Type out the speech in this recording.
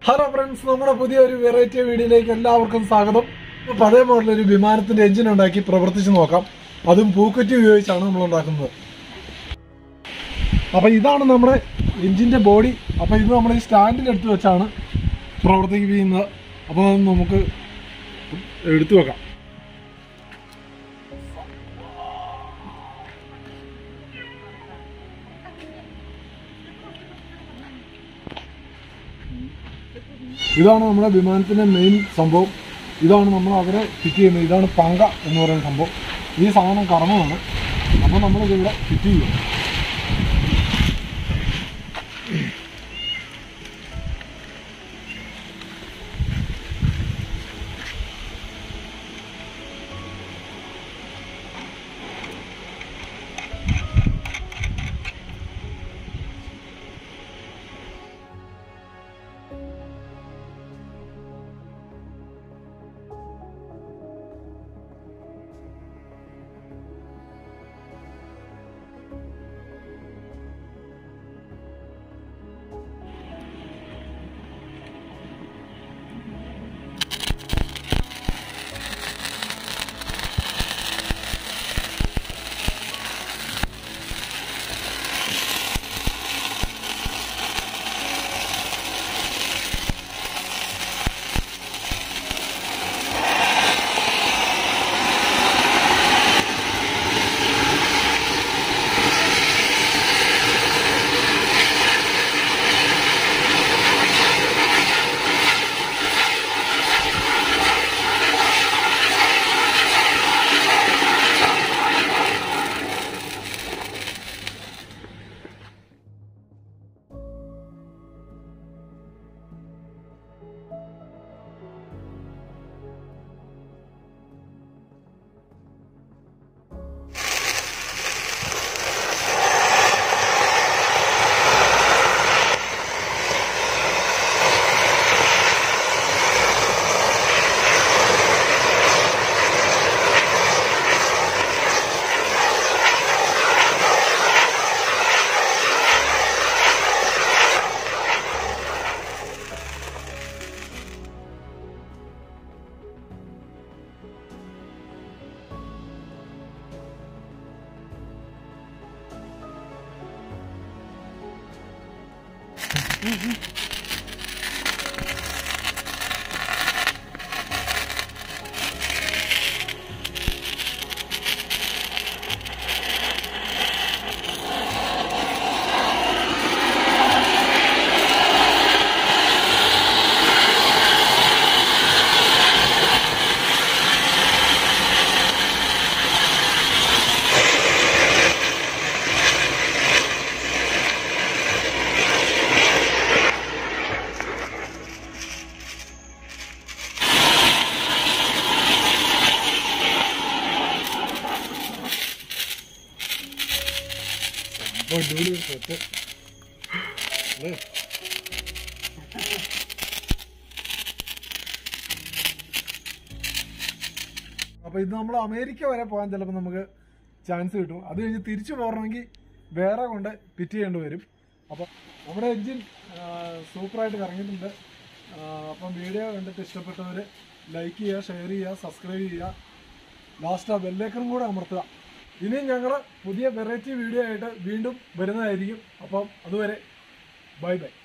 Hello friends നമ്മുടെ പുതിയ ഒരു വെറൈറ്റി വീഡിയോയിലേക്ക് എല്ലാവർക്കും സ്വാഗതം ഇപ്പൊ പഴയ മോഡൽ ഒരു വിമാനത്തിന്റെ എഞ്ചിൻ ഉണ്ടാക്കി പ്രവർത്തിച്ച് നോക്കാം അതും പൂക്കുറ്റി ഉപയോഗിച്ചാണ് നമ്മൾ ഉണ്ടാക്കുന്നത് അപ്പൊ ഇതാണ് നമ്മുടെ എഞ്ചിന്റെ ബോഡി അപ്പൊ ഇത് നമ്മൾ ഈ സ്റ്റാൻഡിൽ എടുത്ത് വെച്ചാണ് പ്രവർത്തിക്കുന്നത് അപ്പോൾ അത് നമുക്ക് എടുത്തു വെക്കാം ഇതാണ് നമ്മുടെ വിമാനത്തിന്റെ മെയിൻ സംഭവം ഇതാണ് നമ്മൾ അവരെ ഫിറ്റ് ചെയ്യുന്നത് ഇതാണ് പങ്ക എന്ന് പറയുന്ന സംഭവം ഈ സാധനം കർമ്മമാണ് അപ്പോൾ നമ്മളിതിവിടെ ഫിറ്റ് ചെയ്യും ഓ, അടിപൊളി ഒരു set. അല്ലേ? അപ്പൊ ഇത് നമ്മൾ അമേരിക്ക വരെ പോകാൻ ചിലപ്പോൾ നമുക്ക് ചാൻസ് കിട്ടും അത് കഴിഞ്ഞ് തിരിച്ചു പോകണമെങ്കിൽ വേറെ കൊണ്ട് ഫിറ്റ് ചെയ്യേണ്ടി വരും അപ്പം നമ്മുടെ എൻജിൻ സൂപ്പറായിട്ട് കറങ്ങിയിട്ടുണ്ട് ആ, അപ്പം വീഡിയോ കണ്ടിട്ട് ഇഷ്ടപ്പെട്ടവർ ലൈക്ക് ചെയ്യുക ഷെയർ ചെയ്യുക സബ്സ്ക്രൈബ് ചെയ്യുക ലാസ്റ്റ് ആ ബെല്ലേക്കറും കൂടെ അമർത്തുക ഇനിയും ഞങ്ങൾ പുതിയ വെറൈറ്റി വീഡിയോ ആയിട്ട് വീണ്ടും വരുന്നതായിരിക്കും അപ്പം അതുവരെ ബൈ ബൈ